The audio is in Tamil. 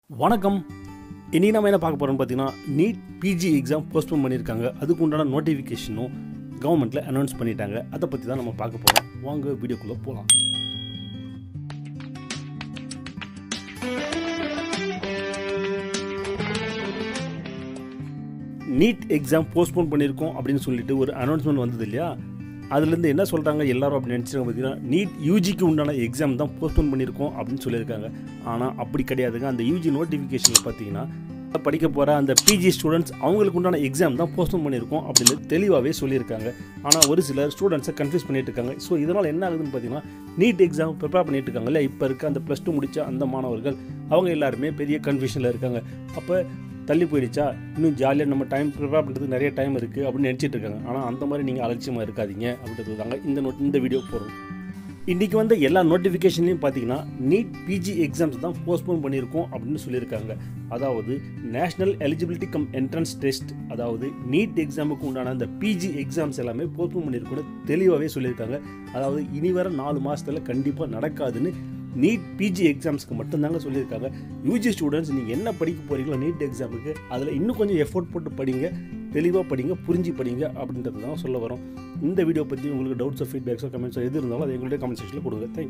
வணக்கம் இன்னைக்கு நம்ம என்ன பார்க்க போகிறோம்னு பார்த்தீங்கன்னா நீட் பிஜி எக்ஸாம் போஸ்ட்போன் பண்ணியிருக்காங்க அதுக்கு உண்டான நோட்டிஃபிகேஷனும் கவர்மெண்ட்டில் அனௌன்ஸ் பண்ணிட்டாங்க அதை பற்றி தான் நம்ம பார்க்க போகிறோம் வாங்க வீடியோக்குள்ளே போகலாம் நீட் எக்ஸாம் போஸ்ட்போன் பண்ணியிருக்கோம் அப்படின்னு சொல்லிட்டு ஒரு அனௌன்ஸ்மெண்ட் வந்தது இல்லையா அதுலேருந்து என்ன சொல்கிறாங்க எல்லாரும் அப்படின்னு நினச்சிருக்காங்க பார்த்தீங்கன்னா நீட் யூஜிக்கு உண்டான எக்ஸாம் தான் போஸ்ட்போன் பண்ணியிருக்கோம் அப்படின்னு சொல்லியிருக்காங்க ஆனால் அப்படி கிடையாதுங்க அந்த யூஜி நோட்டிஃபிகேஷனில் பார்த்தீங்கன்னா படிக்க போகிற அந்த பிஜி ஸ்டூடெண்ட்ஸ் அவங்களுக்கு உண்டான எக்ஸாம் தான் போஸ்ட்போன் பண்ணியிருக்கோம் அப்படின்னு தெளிவாகவே சொல்லியிருக்காங்க ஆனால் ஒரு சிலர் ஸ்டூடெண்ட்ஸை கன்ஃபியூஸ் பண்ணிட்டு இருக்காங்க ஸோ இதனால் என்ன ஆகுதுன்னு பார்த்தீங்கன்னா நீட் எக்ஸாம் ப்ரிப்பேர் பண்ணிட்டு இருக்காங்கல்ல இப்போ இருக்க அந்த ப்ளஸ் டூ முடித்த அந்த மாணவர்கள் அவங்க எல்லாருமே பெரிய கன்ஃபியூஷனில் இருக்காங்க அப்போ தள்ளி போயிடுச்சா இன்னும் ஜாலியாக நம்ம டைம் ப்ரிப்பேர் பண்ணுறதுக்கு நிறைய டைம் இருக்குது அப்படின்னு நினச்சிட்டு இருக்காங்க ஆனால் அந்த மாதிரி நீங்கள் அலட்சியமாக இருக்காதீங்க அப்படின்றது தாங்க இந்த நோட் இந்த வீடியோ போடுறோம் இன்றைக்கி வந்து எல்லா நோட்டிஃபிகேஷன்லையும் பார்த்தீங்கன்னா நீட் பிஜி எக்ஸாம்ஸ் தான் போஸ்ட்போன் பண்ணியிருக்கோம் அப்படின்னு சொல்லியிருக்காங்க அதாவது national eligibility cum entrance test அதாவது நீட் எக்ஸாமுக்கு உண்டான அந்த பிஜி எக்ஸாம்ஸ் எல்லாமே போஸ்ட்போன் பண்ணியிருக்கோன்னு தெளிவாகவே சொல்லியிருக்காங்க அதாவது இனி வர நாலு மாதத்தில் கண்டிப்பாக நடக்காதுன்னு நீட் பிஜி எக்ஸாம்ஸ்க்கு மட்டும்தாங்க சொல்லியிருக்காங்க யூஜி ஸ்டூடெண்ட்ஸ் நீங்கள் என்ன படிக்க போகிறீங்களோ நீட் எக்ஸாமுக்கு அதில் இன்னும் கொஞ்சம் எஃபோர்ட் போட்டு படிங்க தெளிவாக படிங்க புரிஞ்சு படிங்க அப்படின்றது தான் சொல்ல வரோம் இந்த வீடியோ பற்றி உங்களுக்கு டவுட்ஸோ ஃபீட்பேக்ஸோ கமெண்ட்ஸோ எது இருந்தாலும் அதை எங்களுடைய கமெண்ட் செக்ஷனில் கொடுங்க தேங்க்